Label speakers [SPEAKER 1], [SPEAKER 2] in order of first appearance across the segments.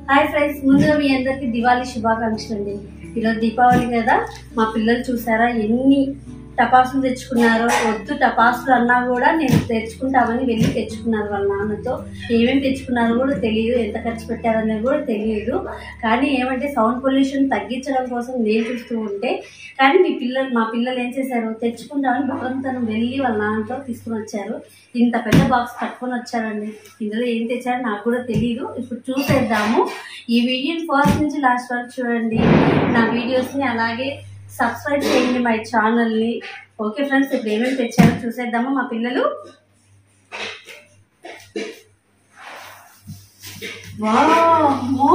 [SPEAKER 1] Hi friends ముందుగా మీ అందరికి దివాళీ శుభాకాంక్షలు అండి ఈరోజు దీపావళి కదా మా పిల్లలు చూసారా ఎన్ని టపాసులు తెచ్చుకున్నారో వద్దు టపాసులు అన్నా కూడా నేను తెచ్చుకుంటామని వెళ్ళి తెచ్చుకున్నారు వాళ్ళ నాన్నతో ఏమేమి తెచ్చుకున్నారో కూడా తెలియదు ఎంత ఖర్చు పెట్టారనేది కూడా తెలియదు కానీ ఏమంటే సౌండ్ పొల్యూషన్ తగ్గించడం కోసం నేను చూస్తూ ఉంటే కానీ మీ పిల్లలు మా పిల్లలు ఏం చేశారు తెచ్చుకుంటామని బలవంతం వెళ్ళి వాళ్ళ నాన్నతో తీసుకుని వచ్చారు ఇంత పెద్ద బాక్స్ పట్టుకొని వచ్చారండి ఇందులో ఏం తెచ్చారో నాకు కూడా తెలియదు ఇప్పుడు చూసేద్దాము ఈ వీడియోని ఫస్ట్ నుంచి లాస్ట్ వరకు చూడండి నా వీడియోస్ని అలాగే సబ్స్క్రైబ్ చేయండి మై ఛానల్ని ఓకే ఫ్రెండ్స్ ఇప్పుడు ఏమేమి తెచ్చారో చూసేద్దాము మా పిల్లలు వామ్మో!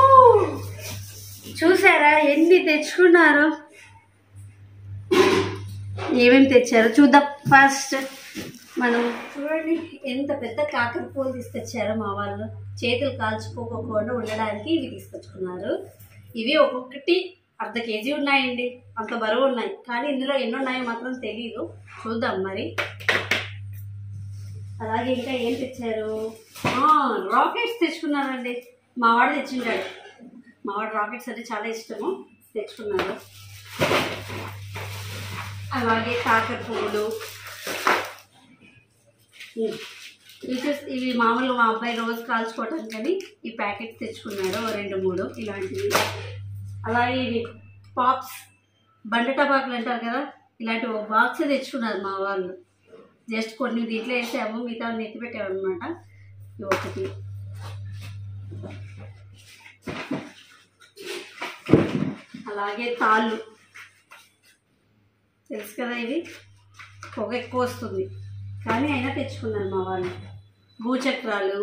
[SPEAKER 1] చూసారా ఎన్ని తెచ్చుకున్నారు ఏమేమి తెచ్చారో చూద్దాం ఫస్ట్ మనం చూడండి ఎంత పెద్ద కాకర పూలు తీసుకొచ్చారో మా వాళ్ళు చేతులు కాల్చుకోకుండా ఉండడానికి ఇవి తీసుకొచ్చుకున్నారు ఇవి ఒక్కొక్కటి అర్ధ కేజీ ఉన్నాయండి అంత బరువు ఉన్నాయి కానీ ఇందులో ఎన్ని ఉన్నాయో మాత్రం తెలియదు చూద్దాం మరి అలాగే ఇంకా ఏం తెచ్చారు రాకెట్స్ తెచ్చుకున్నారండి మా వాడు తెచ్చింటాడు మా వాడు రాకెట్స్ అంటే చాలా ఇష్టము తెచ్చుకున్నారు అలాగే కాకర పువ్వులు ఉమ్. ఇవి చూసి ఇవి మామూలుగా మా అబ్బాయి రోజు కాల్చుకోవటానికి కానీ ఈ ప్యాకెట్స్ తెచ్చుకున్నాడు ఓ రెండు మూడు ఇలాంటివి అలాగే ఇవి పాప్స్ బండ టబాకులు అంటారు కదా ఇలాంటి ఒక బాక్స్ తెచ్చుకున్నారు మా వాళ్ళు జస్ట్ కొన్ని దీంట్లో వేసాము మిగతా నెత్తి పెట్టామన్నమాట ఇవి ఒకటి అలాగే తాళ్ళు తెలుసు కదా ఇది పొగ ఎక్కువ వస్తుంది కానీ అయినా తెచ్చుకున్నారు మా వాళ్ళు భూచక్రాలు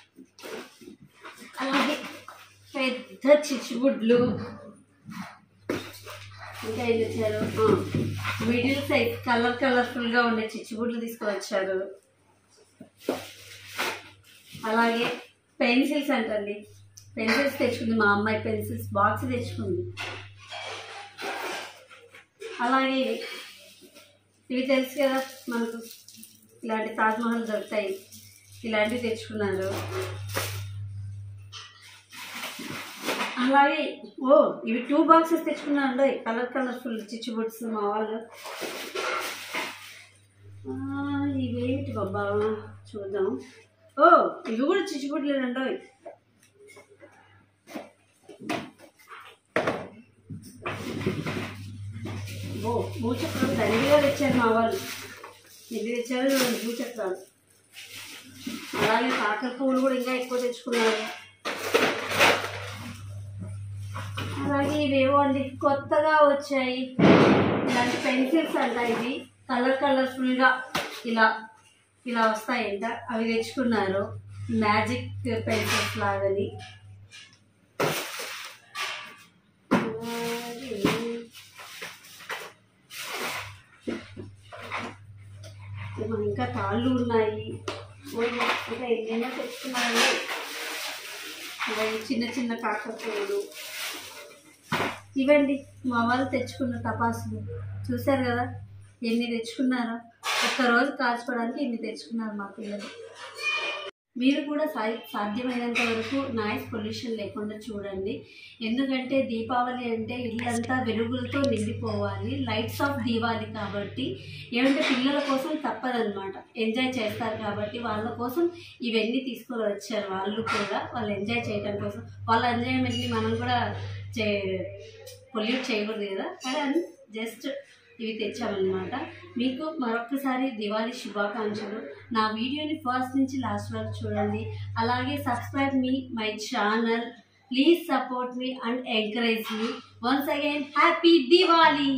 [SPEAKER 1] అలాగే పెద్ద చిచ్చుబుడ్లు ఇంకా ఏం తెచ్చారు మిడిల్ సైజ్ కలర్ కలర్ఫుల్గా ఉండే చిచ్చుబుడ్లు తీసుకువచ్చారు అలాగే పెన్సిల్స్ అంటండి పెన్సిల్స్ తెచ్చుకుంది మా అమ్మాయి పెన్సిల్స్ బాక్స్ తెచ్చుకుంది అలాగే ఇవి ఇవి తెలుసు కదా మనకు ఇలాంటి తాజ్మహల్ దొరుకుతాయి ఇలాంటివి తెచ్చుకున్నారు అలాగే ఓ ఇవి టూ బాక్సెస్ తెచ్చుకున్నాను కలర్ కలర్ఫుల్ చిచ్చుబుడ్స్ మా వాళ్ళు ఆ, ఇవేమిటి బాబా చూద్దాం ఓ ఇవి కూడా చిచ్చుబుడ్లు రెండో ఓ భూచక్రాలు దండిగా తెచ్చారు మా వాళ్ళు ఎన్ని తెచ్చారు రెండు భూచక్రాలు అలాగే కాకర పువ్వులు కూడా ఇంకా ఎక్కువ తెచ్చుకున్నారు అలాగే ఇవేవో అండి కొత్తగా వచ్చాయి ఇలాంటి పెన్సిల్స్ అంట ఇవి కలర్ కలర్ఫుల్గా ఇలా ఇలా వస్తాయంట అవి తెచ్చుకున్నారు మ్యాజిక్ పెన్సిల్స్ లాగని అలాగే ఏమో ఇంకా తాళ్ళు ఉన్నాయి ఓ, ఇంకా ఎన్నెన్నో తెచ్చుకున్నారండి అలాగే చిన్న చిన్న కాకరపువ్వులు ఇవండి మా వాళ్ళు తెచ్చుకున్న టపాసులు చూశారు కదా ఎన్ని తెచ్చుకున్నారో ఒక్కరోజు కాల్చుకోవడానికి ఇన్ని తెచ్చుకున్నారు మా పిల్లలు మీరు కూడా సా సాధ్యమైనంత వరకు నాయిస్ పొల్యూషన్ లేకుండా చూడండి ఎందుకంటే దీపావళి అంటే ఇల్లంతా వెలుగులతో నిండిపోవాలి లైట్స్ ఆఫ్ దీవాలి కాబట్టి ఏమంటే పిల్లల కోసం తప్పదనమాట ఎంజాయ్ చేస్తారు కాబట్టి వాళ్ళ కోసం ఇవన్నీ తీసుకొని వచ్చారు వాళ్ళు కూడా వాళ్ళు ఎంజాయ్ చేయడం కోసం వాళ్ళ ఎంజాయ్మెంట్ని మనం కూడా చే పొల్యూట్ చేయకూడదు కదా కానీ జస్ట్ ఇవి తెచ్చామన్నమాట మీకు మరొకసారి దివాళీ శుభాకాంక్షలు నా వీడియోని ఫస్ట్ నుంచి లాస్ట్ వరకు చూడండి అలాగే సబ్స్క్రైబ్ మీ మై ఛానల్ ప్లీజ్ సపోర్ట్ మీ అండ్ ఎంకరేజ్ మీ once again happy Diwali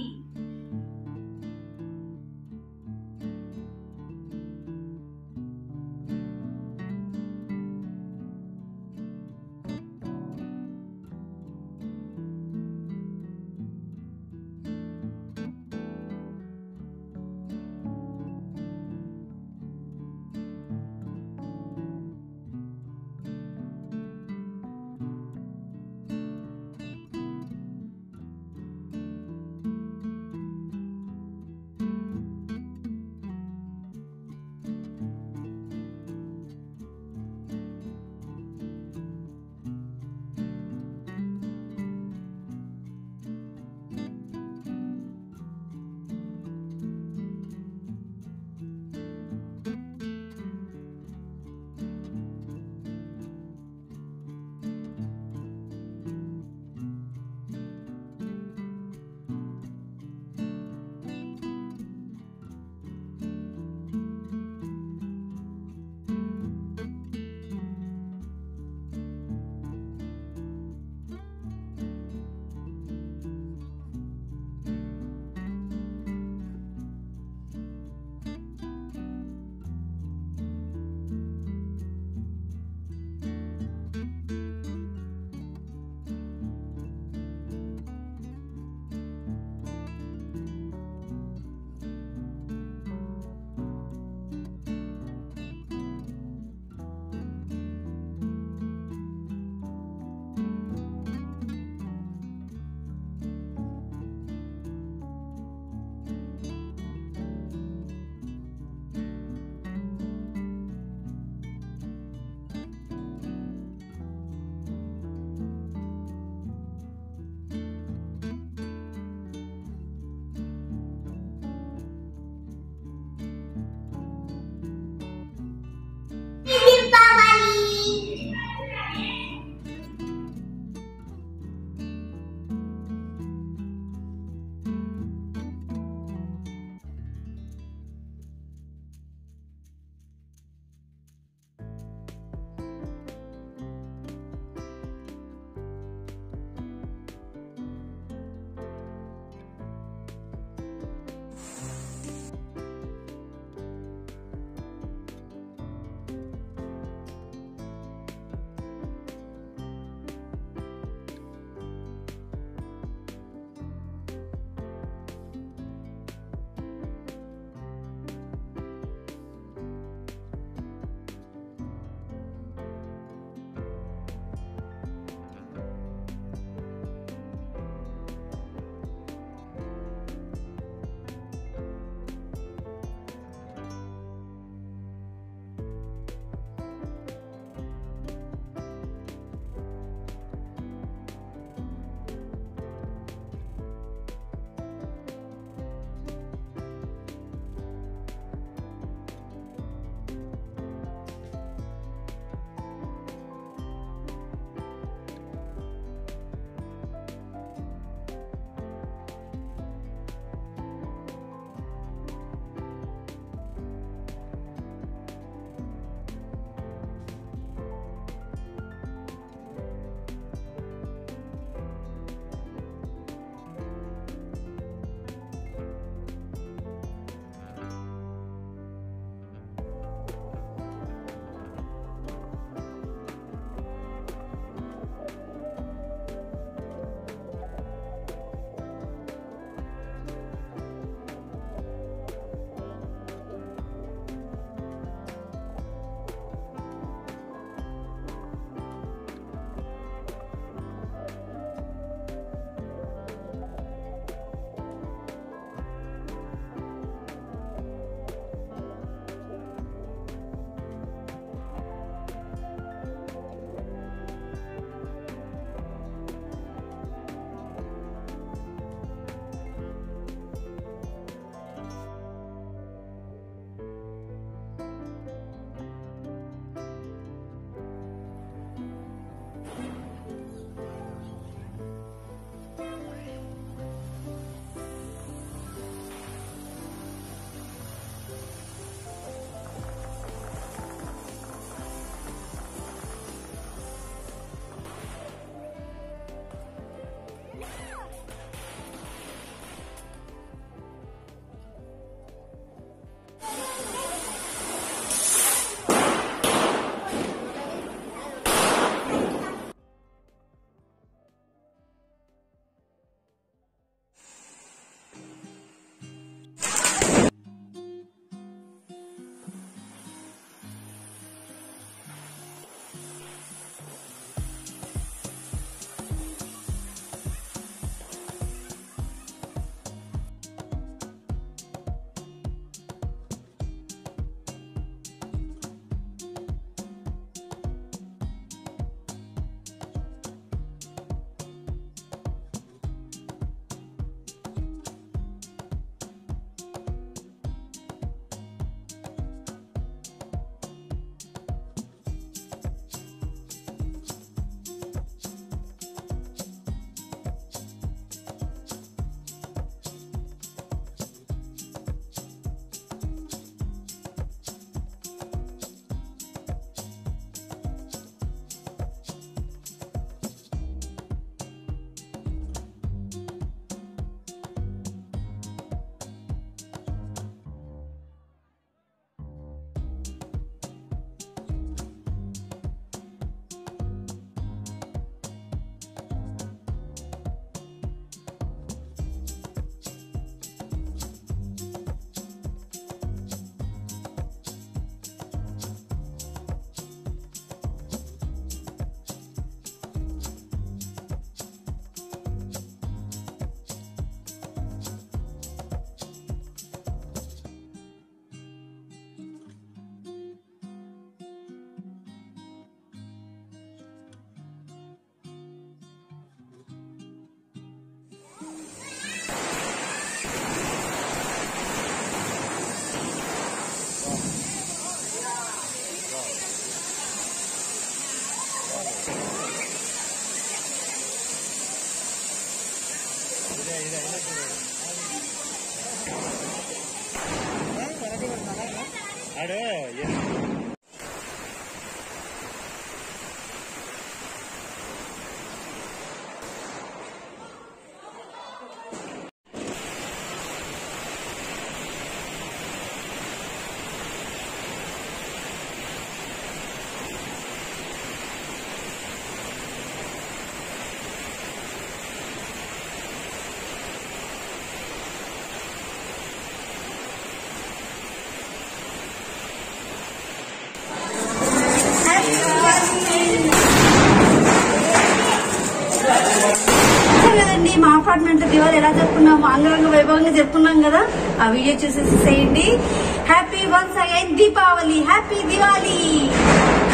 [SPEAKER 1] apartment లో దివాళి ఎలా జరుపుకున్నాము అంగరంగ వైభవంగా జరుపుకున్నాం కదా ఆ వీడియో చూసేసి చేయండి happy once again Deepavali happy Diwali